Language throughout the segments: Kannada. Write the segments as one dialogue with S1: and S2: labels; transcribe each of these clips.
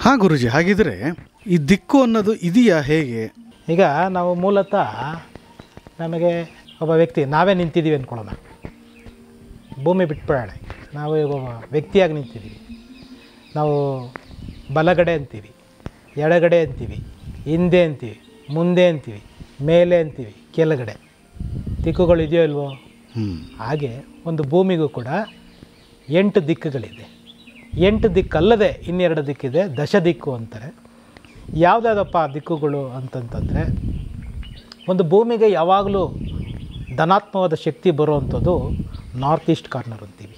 S1: ಹಾಂ ಗುರುಜಿ ಹಾಗಿದ್ರೆ ಈ ದಿಕ್ಕು ಅನ್ನೋದು ಇದೆಯಾ ಹೇಗೆ
S2: ಈಗ ನಾವು ಮೂಲತಃ ನಮಗೆ ಒಬ್ಬ ವ್ಯಕ್ತಿ ನಾವೇ ನಿಂತಿದ್ದೀವಿ ಅಂದ್ಕೊಳ್ಳೋಣ ಭೂಮಿ ಬಿಟ್ಬಿಡೋಣ ನಾವು ಈಗ ಒಬ್ಬ ವ್ಯಕ್ತಿಯಾಗಿ ನಿಂತಿದ್ದೀವಿ ನಾವು ಬಲಗಡೆ ಅಂತೀವಿ ಎಡಗಡೆ ಅಂತೀವಿ ಹಿಂದೆ ಅಂತೀವಿ ಮುಂದೆ ಅಂತೀವಿ ಮೇಲೆ ಅಂತೀವಿ ಕೆಳಗಡೆ ದಿಕ್ಕುಗಳು ಇದೆಯೋ ಇಲ್ವೋ
S1: ಹ್ಞೂ
S2: ಹಾಗೆ ಒಂದು ಭೂಮಿಗೂ ಕೂಡ ಎಂಟು ದಿಕ್ಕುಗಳಿದೆ ಎಂಟು ದಿಕ್ಕಲ್ಲದೆ ಇನ್ನೆರಡು ದಿಕ್ಕಿದೆ ದಶ ದಿಕ್ಕು ಅಂತಾರೆ ಯಾವುದ್ಯಾವುದಪ್ಪ ಆ ದಿಕ್ಕುಗಳು ಅಂತಂತಂದರೆ ಒಂದು ಭೂಮಿಗೆ ಯಾವಾಗಲೂ ಧನಾತ್ಮಕವಾದ ಶಕ್ತಿ ಬರುವಂಥದ್ದು ನಾರ್ತ್ ಈಸ್ಟ್ ಕಾರ್ನರ್ ಅಂತೀವಿ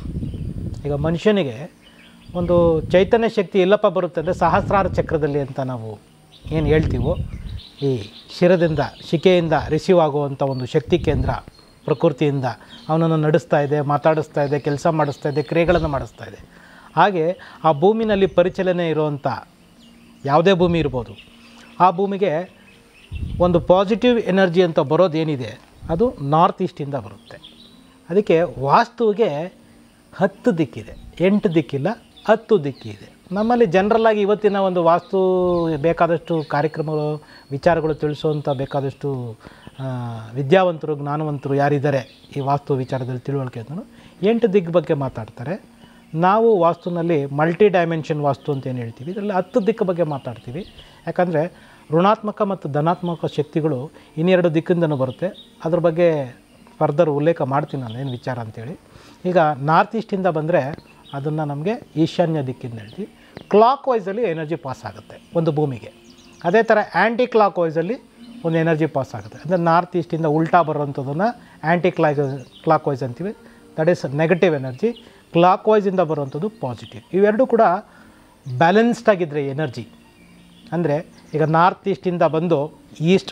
S2: ಈಗ ಮನುಷ್ಯನಿಗೆ ಒಂದು ಚೈತನ್ಯ ಶಕ್ತಿ ಎಲ್ಲಪ್ಪ ಬರುತ್ತೆ ಅಂದರೆ ಸಹಸ್ರಾರ ಚಕ್ರದಲ್ಲಿ ಅಂತ ನಾವು ಏನು ಹೇಳ್ತೀವೋ ಈ ಶಿರದಿಂದ ಶಿಕೆಯಿಂದ ರಿಸೀವ್ ಆಗುವಂಥ ಒಂದು ಶಕ್ತಿ ಕೇಂದ್ರ ಪ್ರಕೃತಿಯಿಂದ ಅವನನ್ನು ನಡೆಸ್ತಾ ಇದೆ ಮಾತಾಡಿಸ್ತಾ ಇದೆ ಕೆಲಸ ಮಾಡಿಸ್ತಾ ಇದೆ ಕ್ರಿಯೆಗಳನ್ನು ಮಾಡಿಸ್ತಾ ಇದೆ ಹಾಗೆ ಆ ಭೂಮಿನಲ್ಲಿ ಪರಿಚಲನೆ ಇರುವಂಥ ಯಾವುದೇ ಭೂಮಿ ಇರ್ಬೋದು ಆ ಭೂಮಿಗೆ ಒಂದು ಪಾಸಿಟಿವ್ ಎನರ್ಜಿ ಅಂತ ಬರೋದೇನಿದೆ ಅದು ನಾರ್ತ್ ಈಸ್ಟಿಂದ ಬರುತ್ತೆ ಅದಕ್ಕೆ ವಾಸ್ತುವಿಗೆ ಹತ್ತು ದಿಕ್ಕಿದೆ ಎಂಟು ದಿಕ್ಕಿಲ್ಲ ಹತ್ತು ದಿಕ್ಕಿದೆ ನಮ್ಮಲ್ಲಿ ಜನರಲ್ಲಾಗಿ ಇವತ್ತಿನ ಒಂದು ವಾಸ್ತು ಬೇಕಾದಷ್ಟು ಕಾರ್ಯಕ್ರಮಗಳು ವಿಚಾರಗಳು ತಿಳಿಸುವಂಥ ಬೇಕಾದಷ್ಟು ಆ, ವಿದ್ಯಾವಂತರು ಜ್ಞಾನವಂತರು ಯಾರಿದ್ದಾರೆ ಈ ವಾಸ್ತು ವಿಚಾರದಲ್ಲಿ ತಿಳುವಳಿಕೆ ಅಂತಲೂ ಎಂಟು ದಿಗ್ಗ ಬಗ್ಗೆ ಮಾತಾಡ್ತಾರೆ ನಾವು ವಾಸ್ತುನಲ್ಲಿ ಮಲ್ಟಿ ಡೈಮೆನ್ಷನ್ ವಾಸ್ತು ಅಂತ ಏನು ಹೇಳ್ತೀವಿ ಇದರಲ್ಲಿ ಹತ್ತು ದಿಕ್ಕು ಬಗ್ಗೆ ಮಾತಾಡ್ತೀವಿ ಯಾಕಂದರೆ ಋಣಾತ್ಮಕ ಮತ್ತು ಧನಾತ್ಮಕ ಶಕ್ತಿಗಳು ಇನ್ನೆರಡು ದಿಕ್ಕಿಂದನೂ ಬರುತ್ತೆ ಅದ್ರ ಬಗ್ಗೆ ಫರ್ದರ್ ಉಲ್ಲೇಖ ಮಾಡ್ತೀನಿ ನಾನು ಏನು ವಿಚಾರ ಅಂತೇಳಿ ಈಗ ನಾರ್ತ್ ಈಸ್ಟಿಂದ ಬಂದರೆ ಅದನ್ನು ನಮಗೆ ಈಶಾನ್ಯ ದಿಕ್ಕಿಂದ ಹೇಳ್ತೀವಿ ಕ್ಲಾಕ್ ವೈಸಲ್ಲಿ ಎನರ್ಜಿ ಪಾಸ್ ಆಗುತ್ತೆ ಒಂದು ಭೂಮಿಗೆ ಅದೇ ಥರ ಆ್ಯಂಟಿ ಕ್ಲಾಕ್ ವೈಸಲ್ಲಿ ಒಂದು ಎನರ್ಜಿ ಪಾಸ್ ಆಗುತ್ತೆ ಅಂದರೆ ನಾರ್ತ್ ಈಸ್ಟಿಂದ ಉಲ್ಟಾ ಬರೋವಂಥದ್ದನ್ನು ಆ್ಯಂಟಿ ಕ್ಲಾಕ್ ಕ್ಲಾಕ್ ವೈಸ್ ಅಂತೀವಿ ದಟ್ ಈಸ್ ನೆಗೆಟಿವ್ ಎನರ್ಜಿ ಕ್ಲಾಕ್ ವೈಸಿಂದ ಬರುವಂಥದ್ದು ಪಾಸಿಟಿವ್ ಇವೆರಡೂ ಕೂಡ ಬ್ಯಾಲೆನ್ಸ್ಡ್ ಆಗಿದ್ದರೆ ಎನರ್ಜಿ ಅಂದರೆ ಈಗ ನಾರ್ತ್ ಈಸ್ಟಿಂದ ಬಂದು ಈಸ್ಟ್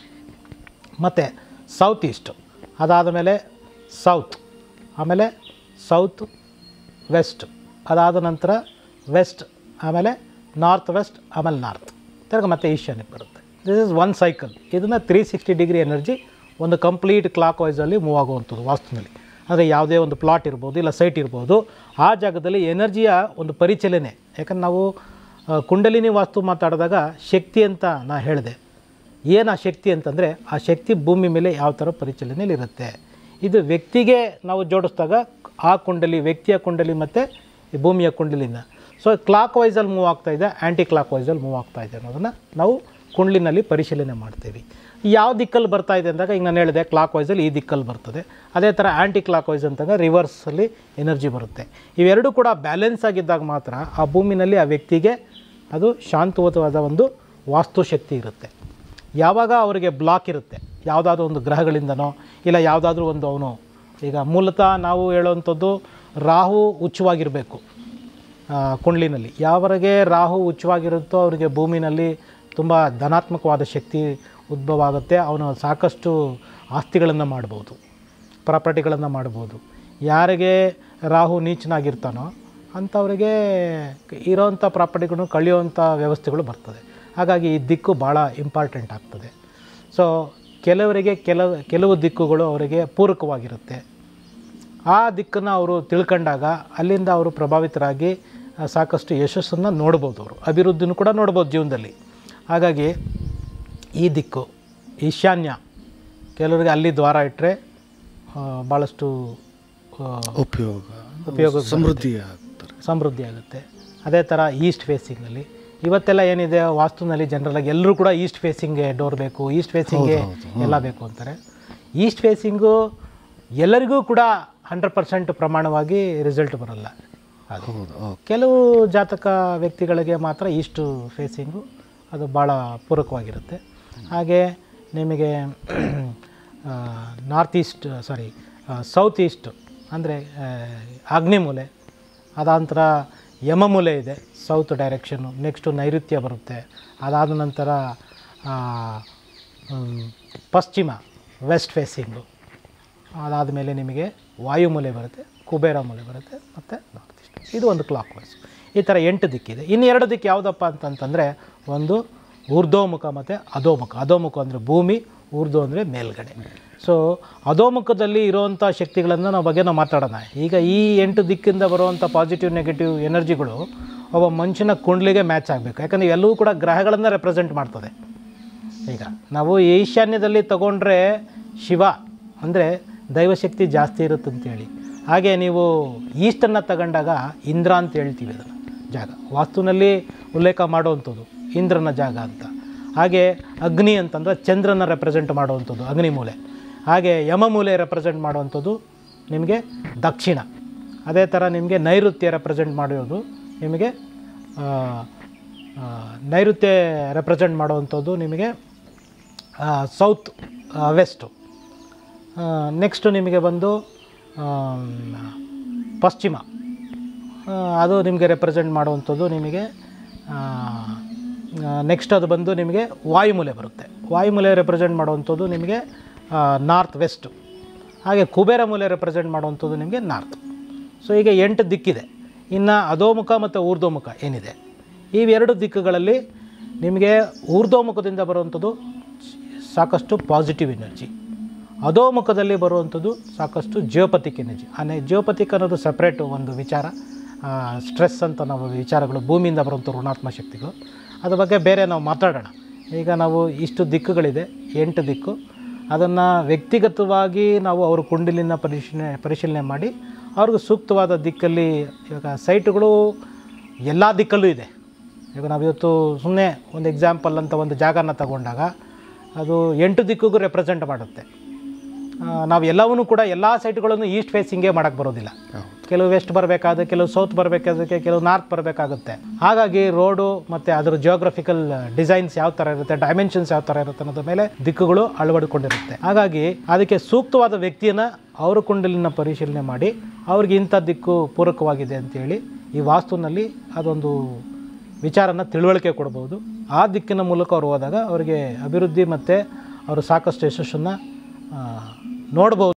S2: ಮತ್ತು ಸೌತ್ ಈಸ್ಟ್ ಅದಾದ ಮೇಲೆ ಸೌತ್ ಆಮೇಲೆ ಸೌತ್ ವೆಸ್ಟ್ ಅದಾದ ನಂತರ ವೆಸ್ಟ್ ಆಮೇಲೆ ನಾರ್ತ್ ವೆಸ್ಟ್ ಆಮೇಲೆ ನಾರ್ತ್ ತಿರ್ಗ ಮತ್ತೆ ಈಶಾನ್ಯಕ್ಕೆ ಬರುತ್ತೆ ದಿಸ್ ಇಸ್ ಒನ್ ಸೈಕಲ್ ಇದನ್ನು ತ್ರೀ ಸಿಕ್ಸ್ಟಿ ಡಿಗ್ರಿ ಎನರ್ಜಿ ಒಂದು ಕಂಪ್ಲೀಟ್ ಕ್ಲಾಕ್ ವೈಸಲ್ಲಿ ಮೂವ್ ಆಗುವಂಥದ್ದು ವಾಸ್ತುನಲ್ಲಿ ಅಂದರೆ ಯಾವುದೇ ಒಂದು ಪ್ಲಾಟ್ ಇರ್ಬೋದು ಇಲ್ಲ ಸೈಟ್ ಇರ್ಬೋದು ಆ ಜಾಗದಲ್ಲಿ ಎನರ್ಜಿಯ ಒಂದು ಪರಿಚಲನೆ ಯಾಕಂದ್ರೆ ನಾವು ಆ, ಕುಂಡಲಿನಿ ವಾಸ್ತು ಮಾತಾಡಿದಾಗ ಶಕ್ತಿ ಅಂತ ನಾ ಹೇಳಿದೆ ಏನು ಆ ಶಕ್ತಿ ಅಂತಂದರೆ ಆ ಶಕ್ತಿ ಭೂಮಿ ಮೇಲೆ ಯಾವ ಥರ ಪರಿಚಲನೆಯಲ್ಲಿ ಇರುತ್ತೆ ಇದು ವ್ಯಕ್ತಿಗೆ ನಾವು ಜೋಡಿಸಿದಾಗ ಆ ಕುಂಡಲಿ ವ್ಯಕ್ತಿಯ ಕುಂಡಲಿ ಮತ್ತು ಈ ಭೂಮಿಯ ಕುಂಡಲಿನ ಸೊ ಕ್ಲಾಕ್ ವೈಸಲ್ಲಿ ಮೂವ್ ಆಗ್ತಾ ಇದೆ ಆ್ಯಂಟಿ ಕ್ಲಾಕ್ ವೈಸಲ್ಲಿ ಮೂವ್ ಆಗ್ತಾ ಇದೆ ಅನ್ನೋದನ್ನು ನಾವು ಕುಂಡ್ಲಿನಲ್ಲಿ ಪರಿಶೀಲನೆ ಮಾಡ್ತೀವಿ ಯಾವ ದಿಕ್ಕಲ್ಲಿ ಬರ್ತಾ ಇದೆ ಅಂದಾಗ ಈಗ ನಾನು ಹೇಳಿದೆ ಕ್ಲಾಕ್ ವೈಸಲ್ಲಿ ಈ ದಿಕ್ಕಲ್ಲಿ ಬರ್ತದೆ ಅದೇ ಥರ ಆ್ಯಂಟಿ ಕ್ಲಾಕ್ ವೈಸ್ ಅಂತಾಗ ರಿವರ್ಸಲ್ಲಿ ಎನರ್ಜಿ ಬರುತ್ತೆ ಇವೆರಡೂ ಕೂಡ ಬ್ಯಾಲೆನ್ಸ್ ಆಗಿದ್ದಾಗ ಮಾತ್ರ ಆ ಭೂಮಿನಲ್ಲಿ ಆ ವ್ಯಕ್ತಿಗೆ ಅದು ಶಾಂತವತವಾದ ಒಂದು ವಾಸ್ತುಶಕ್ತಿ ಇರುತ್ತೆ ಯಾವಾಗ ಅವರಿಗೆ ಬ್ಲಾಕ್ ಇರುತ್ತೆ ಯಾವುದಾದ್ರೂ ಒಂದು ಗ್ರಹಗಳಿಂದನೋ ಇಲ್ಲ ಯಾವುದಾದ್ರೂ ಒಂದು ಅವನು ಈಗ ಮೂಲತಃ ನಾವು ಹೇಳುವಂಥದ್ದು ರಾಹು ಉಚ್ಚವಾಗಿರಬೇಕು ಆ, ಕುಂಡ್ಲಿನಲ್ಲಿ ಯಾವರೆಗೆ ರಾಹು ಉಚ್ಚವಾಗಿರುತ್ತೋ ಅವರಿಗೆ ಭೂಮಿನಲ್ಲಿ ತುಂಬ ಧನಾತ್ಮಕವಾದ ಶಕ್ತಿ ಉದ್ಭವ ಆಗುತ್ತೆ ಅವನು ಸಾಕಷ್ಟು ಆಸ್ತಿಗಳನ್ನು ಮಾಡ್ಬೋದು ಪ್ರಾಪರ್ಟಿಗಳನ್ನು ಮಾಡ್ಬೋದು ಯಾರಿಗೆ ರಾಹು ನೀಚನಾಗಿರ್ತಾನೋ ಅಂಥವರಿಗೆ ಇರೋವಂಥ ಪ್ರಾಪರ್ಟಿಗಳನ್ನು ಕಳೆಯುವಂಥ ವ್ಯವಸ್ಥೆಗಳು ಬರ್ತದೆ ಹಾಗಾಗಿ ಈ ದಿಕ್ಕು ಭಾಳ ಇಂಪಾರ್ಟೆಂಟ್ ಆಗ್ತದೆ ಸೊ ಕೆಲವರಿಗೆ ಕೆಲವು ಕೆಲವು ದಿಕ್ಕುಗಳು ಅವರಿಗೆ ಪೂರಕವಾಗಿರುತ್ತೆ ಆ ದಿಕ್ಕನ್ನು ಅವರು ತಿಳ್ಕೊಂಡಾಗ ಅಲ್ಲಿಂದ ಅವರು ಪ್ರಭಾವಿತರಾಗಿ ಆ, ಸಾಕಷ್ಟು ಯಶಸ್ಸನ್ನು ನೋಡ್ಬೋದು ಅವರು ಅಭಿವೃದ್ಧಿನೂ ಕೂಡ ನೋಡ್ಬೋದು ಜೀವನದಲ್ಲಿ ಹಾಗಾಗಿ ಈ ದಿಕ್ಕು ಈಶಾನ್ಯ ಕೆಲವರಿಗೆ ಅಲ್ಲಿ ದ್ವಾರ ಇಟ್ಟರೆ ಭಾಳಷ್ಟು ಆ,
S1: ಉಪಯೋಗ
S2: ಉಪಯೋಗ
S1: ಸಮೃದ್ಧಿ ಆಗ್ತಾರೆ
S2: ಸಮೃದ್ಧಿ ಆಗುತ್ತೆ ಅದೇ ಥರ ಈಸ್ಟ್ ಫೇಸಿಂಗಲ್ಲಿ ಇವತ್ತೆಲ್ಲ ಏನಿದೆ ವಾಸ್ತುನಲ್ಲಿ ಜನರಲಾಗಿ ಎಲ್ಲರೂ ಕೂಡ ಈಸ್ಟ್ ಫೇಸಿಂಗ್ಗೆ ಡೋರ್ ಬೇಕು ಈಸ್ಟ್ ಫೇಸಿಂಗ್ಗೆ ಎಲ್ಲ ಬೇಕು ಅಂತಾರೆ ಈಸ್ಟ್ ಫೇಸಿಂಗು ಎಲ್ಲರಿಗೂ ಕೂಡ ಹಂಡ್ರೆಡ್ ಪರ್ಸೆಂಟ್ ಪ್ರಮಾಣವಾಗಿ ರಿಸಲ್ಟ್ ಬರಲ್ಲ ಅದು
S1: ಹೌದು ಓಕೆ
S2: ಕೆಲವು ಜಾತಕ ವ್ಯಕ್ತಿಗಳಿಗೆ ಮಾತ್ರ ಈಸ್ಟು ಫೇಸಿಂಗು ಅದು ಭಾಳ ಪೂರಕವಾಗಿರುತ್ತೆ ಹಾಗೆ ನಿಮಗೆ north east sorry south east ಅಂದರೆ ಅಗ್ನಿಮೂಲೆ ಅದಾನಂತರ ಯಮಮೂಲೆ ಇದೆ ಸೌತ್ ಡೈರೆಕ್ಷನ್ನು ನೆಕ್ಸ್ಟು ನೈಋತ್ಯ ಬರುತ್ತೆ ಅದಾದ ನಂತರ ಆ, ಹ್ಮ್, ಪಶ್ಚಿಮ ವೆಸ್ಟ್ ಫೇಸಿಂಗು ಅದಾದ ಮೇಲೆ ನಿಮಗೆ ವಾಯುಮೂಲೆ ಬರುತ್ತೆ ಕುಬೇರ ಮೂಲೆ ಬರುತ್ತೆ ಮತ್ತು ನಾರ್ತ್ ಈಸ್ಟ್ ಇದು ಒಂದು ಕ್ಲಾಕ್ ವೈಸ್ ಈ ಥರ ಎಂಟು ದಿಕ್ಕಿದೆ ಇನ್ನು ಎರಡು ದಿಕ್ಕು ಯಾವುದಪ್ಪ ಅಂತಂತಂದರೆ ಒಂದು ಊರ್ಧ್ವಮುಖ ಮತ್ತು ಅಧೋಮುಖ ಅಧೋಮುಖ ಅಂದರೆ ಭೂಮಿ ಊರ್ಧ್ವ ಅಂದರೆ ಮೇಲ್ಗಡೆ ಸೊ ಅಧೋಮುಖದಲ್ಲಿ ಇರುವಂಥ ಶಕ್ತಿಗಳನ್ನು ನಾವು ಬಗ್ಗೆ ನಾವು ಮಾತಾಡೋಣ ಈಗ ಈ ಎಂಟು ದಿಕ್ಕಿಂದ ಬರುವಂಥ ಪಾಸಿಟಿವ್ ನೆಗೆಟಿವ್ ಎನರ್ಜಿಗಳು ಒಬ್ಬ ಮನುಷ್ಯನ ಕುಂಡ್ಲಿಗೆ ಮ್ಯಾಚ್ ಆಗಬೇಕು ಯಾಕಂದರೆ ಎಲ್ಲವೂ ಕೂಡ ಗ್ರಹಗಳನ್ನು ರೆಪ್ರೆಸೆಂಟ್ ಮಾಡ್ತದೆ ಈಗ ನಾವು ಈಶಾನ್ಯದಲ್ಲಿ ತಗೊಂಡ್ರೆ ಶಿವ ಅಂದರೆ ದೈವಶಕ್ತಿ ಜಾಸ್ತಿ ಇರುತ್ತಂತೇಳಿ ಹಾಗೆ ನೀವು ಈಸ್ಟನ್ನು ತಗೊಂಡಾಗ ಇಂದ್ರ ಅಂತ ಹೇಳ್ತೀವಿ ಅದನ್ನು ಜಾಗ ವಾಸ್ತುನಲ್ಲಿ ಉಲ್ಲೇಖ ಮಾಡುವಂಥದ್ದು ಇಂದ್ರನ ಜಾಗ ಅಂತ ಹಾಗೆ ಅಗ್ನಿ ಅಂತಂದರೆ ಚಂದ್ರನ ರೆಪ್ರೆಸೆಂಟ್ ಮಾಡುವಂಥದ್ದು ಅಗ್ನಿ ಮೂಲೆ ಹಾಗೆ ಯಮಮೂಲೆ ರೆಪ್ರೆಸೆಂಟ್ ಮಾಡುವಂಥದ್ದು ನಿಮಗೆ ದಕ್ಷಿಣ ಅದೇ ಥರ ನಿಮಗೆ ನೈಋತ್ಯ ರೆಪ್ರೆಸೆಂಟ್ ಮಾಡೋದು ನಿಮಗೆ ಆ, ಆ, ನೈಋತ್ಯ ರೆಪ್ರೆಸೆಂಟ್ ಮಾಡುವಂಥದ್ದು ನಿಮಗೆ ಸೌತ್ ವೆಸ್ಟು ನೆಕ್ಸ್ಟು ನಿಮಗೆ ಬಂದು ಆಮ್, ಪಶ್ಚಿಮ ಆ, ಅದು ನಿಮಗೆ ರೆಪ್ರೆಸೆಂಟ್ ಮಾಡುವಂಥದ್ದು ನಿಮಗೆ ನೆಕ್ಸ್ಟ್ ಅದು ಬಂದು ನಿಮಗೆ ವಾಯುಮೂಲೆ ಬರುತ್ತೆ ವಾಯುಮೂಲೆ ರೆಪ್ರೆಸೆಂಟ್ ಮಾಡುವಂಥದ್ದು ನಿಮಗೆ ನಾರ್ತ್ ವೆಸ್ಟು ಹಾಗೆ ಕುಬೇರ ಮೂಲೆ ರೆಪ್ರೆಸೆಂಟ್ ಮಾಡುವಂಥದ್ದು ನಿಮಗೆ ನಾರ್ತ್ ಸೊ ಈಗ ಎಂಟು ದಿಕ್ಕಿದೆ ಇನ್ನು ಅಧೋಮುಖ ಮತ್ತು ಊರ್ಧ್ವಮುಖ ಏನಿದೆ ಇವೆರಡು ದಿಕ್ಕುಗಳಲ್ಲಿ ನಿಮಗೆ ಊರ್ಧ್ವಮುಖದಿಂದ ಬರುವಂಥದ್ದು ಸಾಕಷ್ಟು ಪಾಸಿಟಿವ್ ಎನರ್ಜಿ ಅಧೋಮುಖದಲ್ಲಿ ಬರುವಂಥದ್ದು ಸಾಕಷ್ಟು ಜಿಯೋಪತಿಕ್ ಎನರ್ಜಿ ಅನೇ ಜಿಯೋಪತಿಕ್ ಅನ್ನೋದು ಸಪ್ರೇಟು ಒಂದು ವಿಚಾರ ಸ್ಟ್ರೆಸ್ ಅಂತ ನಾವು ವಿಚಾರಗಳು ಭೂಮಿಯಿಂದ ಬರುವಂಥ ಋಣಾತ್ಮ ಶಕ್ತಿಗಳು ಅದ್ರ ಬಗ್ಗೆ ಬೇರೆ ನಾವು ಮಾತಾಡೋಣ ಈಗ ನಾವು ಇಷ್ಟು ದಿಕ್ಕುಗಳಿದೆ ಎಂಟು ದಿಕ್ಕು ಅದನ್ನು ವ್ಯಕ್ತಿಗತವಾಗಿ ನಾವು ಅವ್ರ ಕುಂಡಲಿನ ಪರಿಶೀಲನೆ ಪರಿಶೀಲನೆ ಮಾಡಿ ಅವ್ರಿಗೆ ಸೂಕ್ತವಾದ ದಿಕ್ಕಲ್ಲಿ ಇವಾಗ ಸೈಟುಗಳು ಎಲ್ಲ ದಿಕ್ಕಲ್ಲೂ ಇದೆ ಈಗ ನಾವಿವತ್ತು ಸುಮ್ಮನೆ ಒಂದು ಎಕ್ಸಾಂಪಲ್ ಅಂತ ಒಂದು ಜಾಗನ ತಗೊಂಡಾಗ ಅದು ಎಂಟು ದಿಕ್ಕಿಗೂ ರೆಪ್ರೆಸೆಂಟ್ ಮಾಡುತ್ತೆ ಆ, ನಾವು ಎಲ್ಲವನ್ನೂ ಕೂಡ ಎಲ್ಲ ಸೈಟ್ಗಳನ್ನು ಈಸ್ಟ್ ಫೇಸಿಂಗೇ ಮಾಡೋಕ್ಕೆ ಬರೋದಿಲ್ಲ ಕೆಲವು ವೆಸ್ಟ್ ಬರಬೇಕಾದ್ರೆ ಕೆಲವು ಸೌತ್ ಬರಬೇಕಾದಕ್ಕೆ ಕೆಲವು ನಾರ್ತ್ ಬರಬೇಕಾಗುತ್ತೆ ಹಾಗಾಗಿ ರೋಡು ಮತ್ತು ಅದರ ಜಿಯೋಗ್ರಫಿಕಲ್ ಡಿಸೈನ್ಸ್ ಯಾವ ಥರ ಇರುತ್ತೆ ಡೈಮೆನ್ಷನ್ಸ್ ಯಾವ ಥರ ಇರುತ್ತೆ ಅನ್ನೋದ್ರ ಮೇಲೆ ದಿಕ್ಕುಗಳು ಅಳವಡಿಕೊಂಡಿರುತ್ತೆ ಹಾಗಾಗಿ ಅದಕ್ಕೆ ಸೂಕ್ತವಾದ ವ್ಯಕ್ತಿಯನ್ನು ಅವರ ಕುಂಡಲಿನ ಪರಿಶೀಲನೆ ಮಾಡಿ ಅವ್ರಿಗೆ ಇಂಥ ದಿಕ್ಕು ಪೂರಕವಾಗಿದೆ ಅಂತೇಳಿ ಈ ವಾಸ್ತುನಲ್ಲಿ ಅದೊಂದು ವಿಚಾರನ ತಿಳುವಳಿಕೆ ಕೊಡ್ಬೋದು ಆ ದಿಕ್ಕಿನ ಮೂಲಕ ಅವ್ರು ಹೋದಾಗ ಅವರಿಗೆ ಅಭಿವೃದ್ಧಿ ಮತ್ತು ಅವರು ಸಾಕಷ್ಟು ಯಶಸ್ಸನ್ನು ನೋಡ್ಬೋದು